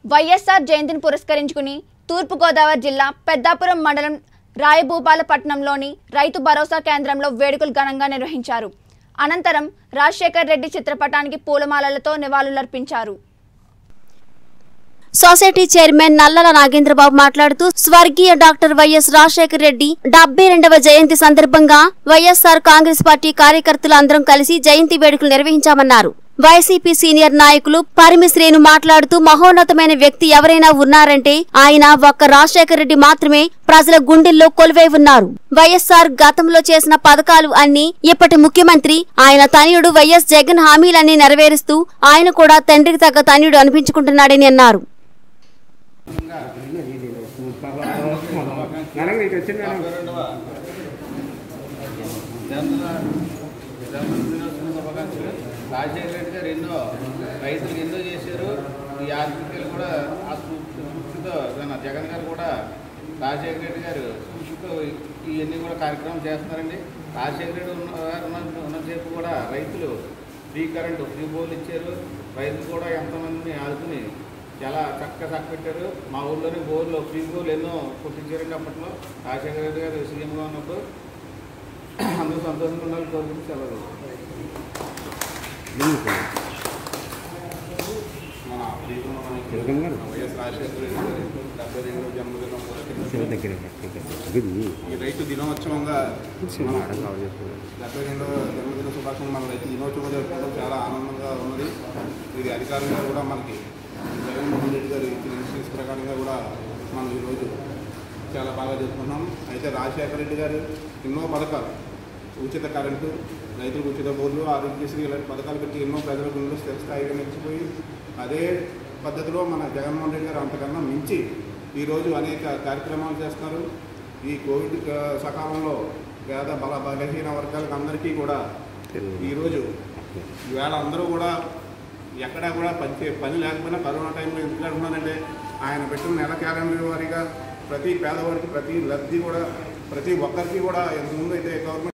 వైఎస్ఆర్ జయంతిని పురస్కరించుకుని తూర్పుగోదావరి జిల్లా పెద్దాపురం మండలం రాయభూపాలపట్నంలోని రైతు భరోసా కేంద్రంలో వేడుకలు ఘనంగా నిర్వహించారు అనంతరం రాజశేఖర్ రెడ్డి చిత్రపటానికి పూలమాలలతో నివాళులర్పించారు సొసైటీ చైర్మన్ నల్లల నాగేంద్రబాబు మాట్లాడుతూ స్వర్గీయ డాక్టర్ వైఎస్ రాజశేఖర రెడ్డి డెబ్బై రెండవ జయంతి సందర్భంగా వైఎస్ఆర్ కాంగ్రెస్ పార్టీ కార్యకర్తలు అందరం కలిసి జయంతి వేడుకలు నిర్వహించామన్నారు వైసీపీ సీనియర్ నాయకులు పరిమి శ్రేణు మాట్లాడుతూ మహోన్నతమైన వ్యక్తి ఎవరైనా ఉన్నారంటే ఆయన ఒక్క రాజశేఖర రెడ్డి మాత్రమే ప్రజల గుండెల్లో కొలువై ఉన్నారు వైఎస్ఆర్ గతంలో చేసిన పథకాలు అన్ని ఇప్పటి ముఖ్యమంత్రి ఆయన తనయుడు వైఎస్ జగన్ హామీలన్నీ నెరవేరుస్తూ ఆయన కూడా తండ్రికి తగ్గ తనయుడు అనిపించుకుంటున్నాడని అన్నారు మేడం మీకు వచ్చింది మేడం రాజశేఖర రెడ్డి గారు ఎన్నో రైతులకు ఎన్నో చేశారు ఈ ఆర్థికలు కూడా ఆ స్ఫూర్తి- స్ఫూర్తితో మన జగన్ గారు కూడా రాజశేఖర రెడ్డి గారు స్ఫూర్తితో ఇవన్నీ కూడా కార్యక్రమం చేస్తున్నారండి రాజశేఖర రెడ్డి ఉన్న ఉన్న- ఉన్నసేపు కూడా రైతులు ఫ్రీ కరెంటు ఫ్రీ బోర్లు ఇచ్చారు రైతులు కూడా ఎంతమందిని ఆదుకుని చాలా చక్కగా చక్కబెట్టారు మా ఊళ్ళోనే బోర్లు ఫ్రీ బోర్లు ఎన్నో పుట్టించారండి అప్పట్లో రాజశేఖర రెడ్డి గారు సీఎంగా ఉన్నప్పుడు అందరూ సంతోషంగా ఉండాలని కోరుకుంటూ సెలవు మన ప్రియతమ నాయకుడు జగన్ గారు వైఎస్ రాజశేఖర రెడ్డి గారి డెబ్బై రెండవ జన్మదినం శివ పురస్కరించుకొని దగ్గర ఇది ఈ రైతు దినోత్సవంగా సినిమా మన ఆడ కావాలి చెప్పారు డెబ్బై రెండవ జన్మదిన శుభాకాంక్షలు మన రైతు దినోత్సవం జరుపుకోవడం చాలా ఆనందంగా ఉన్నది ఇది అధికారంగా కూడా మనకి జగన్మోహన్ రెడ్డి గారు ఇచ్చిన ఇన్స్ట్రక్షన్స్ ప్రకారంగా కూడా మనం ఈరోజు చాలా బాగా జరుపుకుంటున్నాం అయితే రాజశేఖర రెడ్డి గారు ఎన్నో పథకాలు ఉచిత కరెంటు రైతులకు ఉచిత బోర్లు ఆరోగ్యశ్రీ ఇలాంటి పథకాలు పెట్టి ఎన్నో ప్రజల గుండెలు స్థిర స్థాయిగా నిలిచిపోయి అదే పద్ధతిలో మన జగన్మోహన్ రెడ్డి గారు అంతకన్నా మించి ఈరోజు అనేక కార్యక్రమాలు చేస్తున్నారు ఈ కోవిడ్ ఆ, సకాలంలో పేద బల బలహీన వర్గాలకు అందరికీ కూడా ఈరోజు ఈవేళ అందరూ కూడా ఎక్కడా కూడా పని చే- పని లేకపోయినా కరోనా టైంలో ఎందుకు అంటున్నానంటే ఆయన పెట్టిన నెల క్యాలెండర్ వారీగా ప్రతి పేదవాడికి ప్రతి లబ్ధి కూడా ప్రతి ఒక్కరికి కూడా ఇంతకుముందు అయితే గవర్నమెంట్